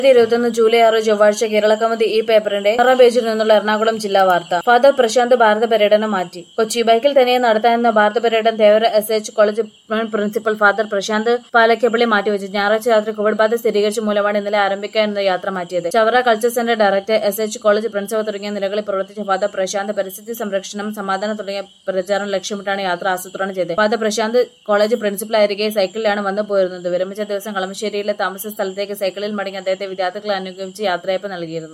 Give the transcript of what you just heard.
ഇരുപത്തൊന്ന് ജൂലൈ ആറ് ചൊവ്വാഴ്ച കേരള കൗമുദി ഈ പേപ്പറിന്റെ ആറാം പേജിൽ നിന്നുള്ള എറണാകുളം ജില്ലാ വാർത്ത ഫാദർ പ്രശാന്ത് ഭാരത പര്യടനം മാറ്റി കൊച്ചി ബൈക്കിൽ തനിയെ നടത്താനെന്ന ഭാരത പര്യടനം തേവര എസ് എച്ച് കോളേജ് മുൻ പ്രിൻസിപ്പൽ ഫാദർ പ്രശാന്ത് പാലക്കപ്പള്ളി മാറ്റിവെച്ചു ഞായറാഴ്ച രാത്രി കോവിഡ് ബാധ സ്ഥിരീകരിച്ച മൂലമാണ് ഇന്നലെ ആരംഭിക്കാനെന്ന യാത്ര മാറ്റിയത് Chavara culture centre director S H college principal തുടങ്ങിയ നിലകളിൽ പ്രവർത്തിച്ച ഫാദർ പ്രശാന്ത് പരിസ്ഥിതി സംരക്ഷണം സമാധാനം തുടങ്ങിയ പ്രചാരണം ലക്ഷ്യമിട്ടാണ് യാത്ര ആസൂത്രണം ചെയ്തത് ഫാദർ പ്രശാന്ത് കോളേജ് പ്രിൻസിപ്പലായിരിക്കെ സൈക്കിളിലാണ് വന്നു പോയിരുന്നത് വിരമിച്ച ദിവസം കളമശ്ശേരിയിലെ താമസ സ്ഥലത്തേക്ക് സൈക്കിളിൽ മടങ്ങി അദ്ദേഹത്തെ വിദ്യാർത്ഥികളെ അനുഗമിച്ച് യാത്രയപ്പ് നൽകിയിരുന്നു